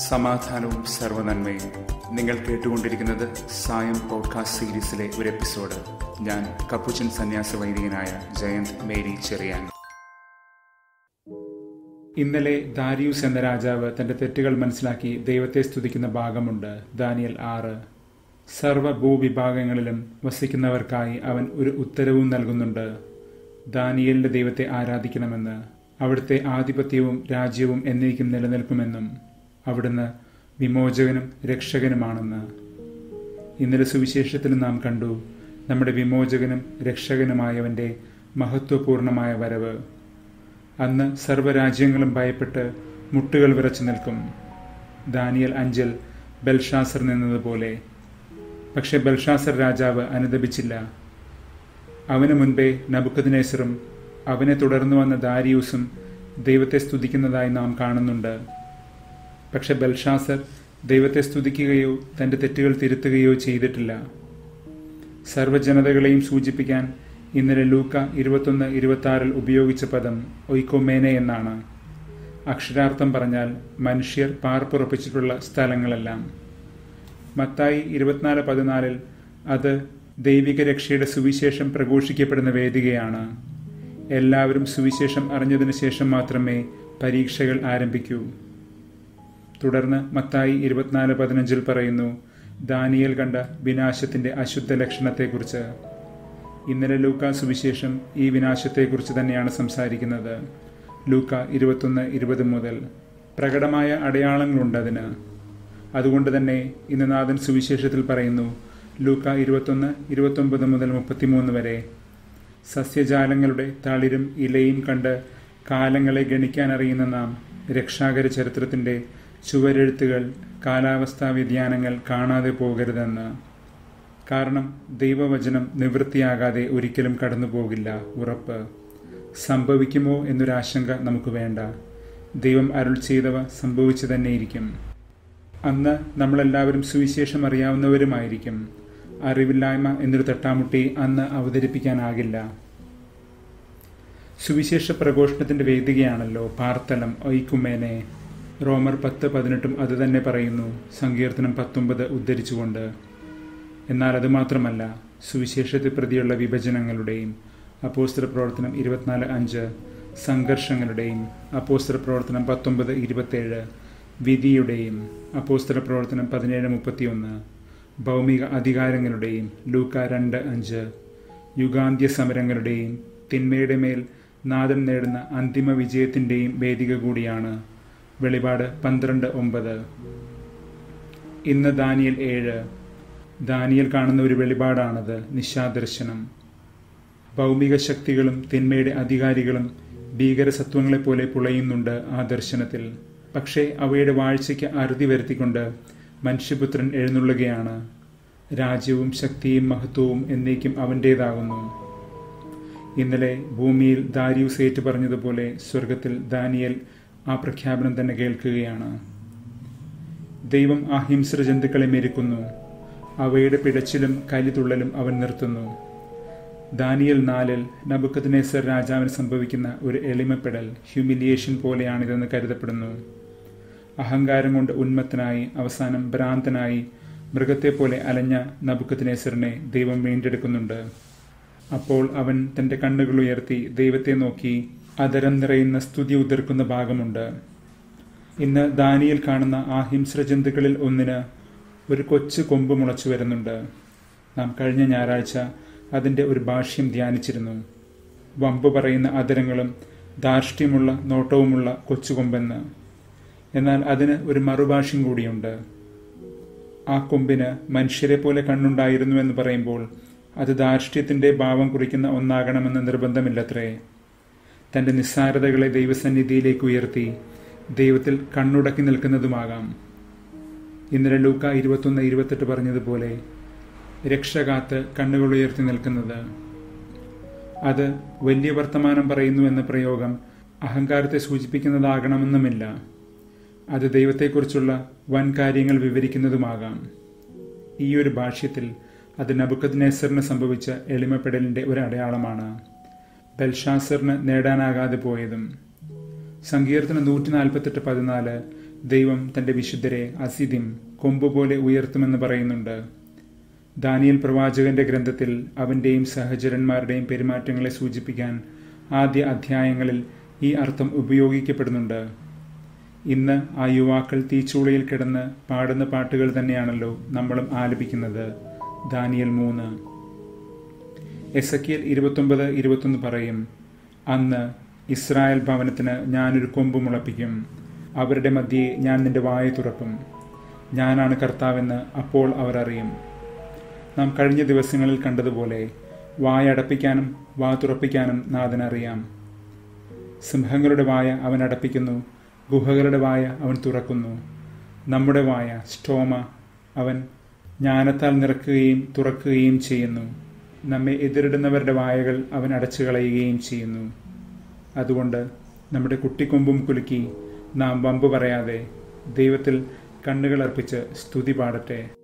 സമാധാനവും സർവനന്മയും നിങ്ങൾ കേട്ടുകൊണ്ടിരിക്കുന്നത് സായം പോഡ്കാസ്റ്റ് സീരീസിലെ ഒരു എപ്പിസോഡ് ഞാൻ കപ്പുച്ചൻ സന്യാസ വൈദികനായ ജയന്ത് മേരി ചെറിയാൻ ഇന്നലെ ദാരിയൂസ് എന്ന രാജാവ് തന്റെ തെറ്റുകൾ മനസ്സിലാക്കി ദൈവത്തെ സ്തുതിക്കുന്ന ഭാഗമുണ്ട് ദാനിയൽ ആറ് സർവ ഭൂവിഭാഗങ്ങളിലും വസിക്കുന്നവർക്കായി അവൻ ഒരു ഉത്തരവും നൽകുന്നുണ്ട് ദാനിയലിന്റെ ദൈവത്തെ ആരാധിക്കണമെന്ന് അവിടുത്തെ ആധിപത്യവും രാജ്യവും എന്നേക്കും നിലനിൽക്കുമെന്നും അവിടുന്ന് വിമോചകനും രക്ഷകനുമാണെന്ന് ഇന്നലെ സുവിശേഷത്തിൽ നാം കണ്ടു നമ്മുടെ വിമോചകനും രക്ഷകനുമായവന്റെ മഹത്വപൂർണമായ വരവ് അന്ന് സർവ്വരാജ്യങ്ങളും ഭയപ്പെട്ട് മുട്ടുകൾ വിറച്ചു നിൽക്കും ദാനിയൽ അഞ്ചൽ ബൽഷാസർ നിന്നതുപോലെ പക്ഷെ ബൽഷാസർ രാജാവ് അനുദപിച്ചില്ല അവന് മുൻപേ നബുക്കദിനേസറും അവനെ തുടർന്നു വന്ന ദാരിയൂസും ദൈവത്തെ സ്തുതിക്കുന്നതായി നാം കാണുന്നുണ്ട് പക്ഷെ ബൽഷാസർ ദൈവത്തെ സ്തുതിക്കുകയോ തന്റെ തെറ്റുകൾ തിരുത്തുകയോ ചെയ്തിട്ടില്ല സർവ്വജനതകളെയും സൂചിപ്പിക്കാൻ ഇന്നലെ ലൂക്ക ഇരുപത്തൊന്ന് ഇരുപത്തി ആറിൽ ഉപയോഗിച്ച പദം ഒയ്ക്കൊമേനെ എന്നാണ് അക്ഷരാർത്ഥം പറഞ്ഞാൽ മനുഷ്യർ പാർപ്പുറപ്പിച്ചിട്ടുള്ള സ്ഥലങ്ങളെല്ലാം മത്തായി ഇരുപത്തിനാല് പതിനാലിൽ അത് ദൈവിക രക്ഷയുടെ സുവിശേഷം പ്രഘോഷിക്കപ്പെടുന്ന വേദികയാണ് എല്ലാവരും സുവിശേഷം അറിഞ്ഞതിന് ശേഷം മാത്രമേ പരീക്ഷകൾ ആരംഭിക്കൂ തുടർന്ന് മത്തായി ഇരുപത്തിനാല് പതിനഞ്ചിൽ പറയുന്നു ദാനിയൽ കണ്ട വിനാശത്തിന്റെ അശുദ്ധ ലക്ഷണത്തെക്കുറിച്ച് ഇന്നലെ ലൂക്ക സുവിശേഷം ഈ വിനാശത്തെക്കുറിച്ച് തന്നെയാണ് സംസാരിക്കുന്നത് ലൂക്ക ഇരുപത്തൊന്ന് ഇരുപത് മുതൽ പ്രകടമായ അടയാളങ്ങളുണ്ട് അതിന് അതുകൊണ്ട് തന്നെ ഇന്ന് നാഥൻ സുവിശേഷത്തിൽ പറയുന്നു ലൂക്ക ഇരുപത്തൊന്ന് ഇരുപത്തൊമ്പത് മുതൽ മുപ്പത്തിമൂന്ന് വരെ സസ്യജാലങ്ങളുടെ തളിരും ഇലയും കണ്ട് കാലങ്ങളെ ഗണിക്കാൻ അറിയുന്ന നാം രക്ഷാകര ചരിത്രത്തിന്റെ ചുവരെഴുത്തുകൾ കാലാവസ്ഥാ വ്യതിയാനങ്ങൾ കാണാതെ പോകരുതെന്ന് കാരണം ദൈവവചനം നിവൃത്തിയാകാതെ ഒരിക്കലും കടന്നു പോകില്ല ഉറപ്പ് സംഭവിക്കുമോ എന്നൊരാശങ്ക നമുക്ക് വേണ്ട ദൈവം അരുൾ ചെയ്തവ സംഭവിച്ചു തന്നെയിരിക്കും അന്ന് നമ്മളെല്ലാവരും സുവിശേഷം അറിയാവുന്നവരുമായിരിക്കും അറിവില്ലായ്മ എന്നൊരു തട്ടാമുട്ടി അന്ന് അവതരിപ്പിക്കാനാകില്ല സുവിശേഷ പ്രഘോഷണത്തിന്റെ വേദികയാണല്ലോ പാർത്തലം ഐക്കുമേനെ റോമർ പത്ത് പതിനെട്ടും അത് തന്നെ പറയുന്നു സങ്കീർത്തനം പത്തൊമ്പത് ഉദ്ധരിച്ചുകൊണ്ട് എന്നാൽ അതുമാത്രമല്ല സുവിശേഷത്തെ പ്രതിയുള്ള വിഭജനങ്ങളുടെയും അപ്പോസ്തര പ്രവർത്തനം ഇരുപത്തിനാല് അഞ്ച് സംഘർഷങ്ങളുടെയും അപ്പോസ്തര പ്രവർത്തനം പത്തൊമ്പത് ഇരുപത്തേഴ് വിധിയുടെയും അപ്പോസ്തര പ്രവർത്തനം പതിനേഴ് മുപ്പത്തിയൊന്ന് ഭൗമിക അധികാരങ്ങളുടെയും ലൂക്ക രണ്ട് അഞ്ച് യുഗാന്ത്യ സമരങ്ങളുടെയും തിന്മയുടെ മേൽ നാദൻ നേടുന്ന അന്തിമ വിജയത്തിൻ്റെയും വേദിക കൂടിയാണ് വെളിപാട് പന്ത്രണ്ട് ഒമ്പത് ഇന്ന് ദാനിയൽ ഏഴ് ദാനിയൽ കാണുന്ന ഒരു വെളിപാടാണത് നിശാദർശനം ഭൗമിക ശക്തികളും തിന്മയുടെ അധികാരികളും ഭീകരസത്വങ്ങളെപ്പോലെ പുളയുന്നുണ്ട് ആ ദർശനത്തിൽ പക്ഷേ അവയുടെ വാഴ്ചയ്ക്ക് അറുതി വരുത്തിക്കൊണ്ട് മനുഷ്യപുത്രൻ എഴുന്നള്ളുകയാണ് രാജ്യവും ശക്തിയും മഹത്വവും എന്നേക്കും അവൻ്റേതാകുന്നു ഇന്നലെ ഭൂമിയിൽ ദാരിയൂസ് ഏറ്റു പറഞ്ഞതുപോലെ സ്വർഗത്തിൽ ദാനിയൽ ആ പ്രഖ്യാപനം തന്നെ കേൾക്കുകയാണ് ദൈവം ആ ഹിംസ്ര ജന്തുക്കളെ മെരുക്കുന്നു അവയുടെ പിടച്ചിലും കലിതുള്ളലും അവൻ നിർത്തുന്നു ദാനിയൽ നാലിൽ നബുക്കദ്നേസർ രാജാവിന് സംഭവിക്കുന്ന ഒരു എളിമപ്പെടൽ ഹ്യൂമിലിയേഷൻ പോലെയാണിതെന്ന് കരുതപ്പെടുന്നു അഹങ്കാരം കൊണ്ട് ഉന്മത്തനായി അവസാനം ഭ്രാന്തനായി മൃഗത്തെപ്പോലെ അലഞ്ഞ നബുക്കദ്നേസറിനെ ദൈവം വീണ്ടെടുക്കുന്നുണ്ട് അപ്പോൾ അവൻ തന്റെ കണ്ണുകൾ ഉയർത്തി ദൈവത്തെ നോക്കി അതരം നിറയുന്ന സ്തുതി ഉതിർക്കുന്ന ഭാഗമുണ്ട് ഇന്ന് ദാനിയിൽ കാണുന്ന ആ ഹിംസ്ര ജന്തുക്കളിൽ ഒന്നിന് ഒരു കൊച്ചു കൊമ്പ് മുളച്ചു വരുന്നുണ്ട് നാം കഴിഞ്ഞ ഞായറാഴ്ച അതിൻ്റെ ഒരു ഭാഷ്യം ധ്യാനിച്ചിരുന്നു വമ്പ് പറയുന്ന അതരങ്ങളും ധാർഷ്ട്യമുള്ള നോട്ടവുമുള്ള കൊച്ചുകൊമ്പെന്ന് എന്നാൽ അതിന് ഒരു മറുഭാഷ്യം കൂടിയുണ്ട് ആ കൊമ്പിന് മനുഷ്യരെ പോലെ കണ്ണുണ്ടായിരുന്നു എന്ന് പറയുമ്പോൾ അത് ധാർഷ്ട്യത്തിന്റെ ഭാവം കുറിക്കുന്ന ഒന്നാകണമെന്ന് നിർബന്ധമില്ലത്രേ തന്റെ നിസ്സാരതകളെ ദൈവസന്നിധിയിലേക്ക് ഉയർത്തി ദൈവത്തിൽ കണ്ണുടക്കി നിൽക്കുന്നതുമാകാം ഇന്നലെ ലൂക്ക ഇരുപത്തൊന്ന് ഇരുപത്തെട്ട് പറഞ്ഞതുപോലെ രക്ഷകാത്ത് കണ്ണുകൾ ഉയർത്തി നിൽക്കുന്നത് അത് വലിയ വർത്തമാനം പറയുന്നു എന്ന പ്രയോഗം അഹങ്കാരത്തെ സൂചിപ്പിക്കുന്നതാകണമെന്നുമില്ല അത് ദൈവത്തെക്കുറിച്ചുള്ള വൻ കാര്യങ്ങൾ വിവരിക്കുന്നതുമാകാം ഈ ഒരു ഭാഷ്യത്തിൽ അത് നബുക്കദ്നേസറിന് സംഭവിച്ച എളിമപ്പെടലിന്റെ ഒരു അടയാളമാണ് ബൽഷാസറിന് നേടാനാകാതെ പോയതും സങ്കീർത്തനം നൂറ്റി നാൽപ്പത്തെട്ട് പതിനാല് ദൈവം തന്റെ വിശുദ്ധരെ അസിദിം കൊമ്പുപോലെ ഉയർത്തുമെന്ന് പറയുന്നുണ്ട് ദാനിയൽ പ്രവാചകന്റെ ഗ്രന്ഥത്തിൽ അവന്റെയും സഹചരന്മാരുടെയും പെരുമാറ്റങ്ങളെ സൂചിപ്പിക്കാൻ ആദ്യ അധ്യായങ്ങളിൽ ഈ അർത്ഥം ഉപയോഗിക്കപ്പെടുന്നുണ്ട് ഇന്ന് ആ യുവാക്കൾ തീച്ചൂളയിൽ കിടന്ന് പാടുന്ന പാട്ടുകൾ തന്നെയാണല്ലോ നമ്മളും ആലപിക്കുന്നത് ദാനിയൽ മൂന്ന് എസക്കിയൽ ഇരുപത്തൊമ്പത് ഇരുപത്തൊന്ന് പറയും അന്ന് ഇസ്രായേൽ ഭവനത്തിന് ഞാനൊരു കൊമ്പ് മുളപ്പിക്കും അവരുടെ മധ്യേ ഞാൻ നിന്റെ വായ തുറക്കും ഞാനാണ് കർത്താവെന്ന് അപ്പോൾ അവർ അറിയും നാം കഴിഞ്ഞ ദിവസങ്ങളിൽ കണ്ടതുപോലെ വായ അടപ്പിക്കാനും വാ തുറപ്പിക്കാനും നാഥനറിയാം സിംഹങ്ങളുടെ വായ അവൻ അടപ്പിക്കുന്നു ഗുഹകളുടെ വായ അവൻ തുറക്കുന്നു നമ്മുടെ വായ സ്റ്റോമ അവൻ ജ്ഞാനത്താൽ നിറക്കുകയും തുറക്കുകയും ചെയ്യുന്നു നമ്മെ എതിരിടുന്നവരുടെ വായകൾ അവൻ അടച്ചു കളയുകയും ചെയ്യുന്നു അതുകൊണ്ട് നമ്മുടെ കുട്ടിക്കൊമ്പും കുലുക്കി നാം വമ്പ് പറയാതെ ദൈവത്തിൽ കണ്ണുകൾ അർപ്പിച്ച് സ്തുതി പാടട്ടെ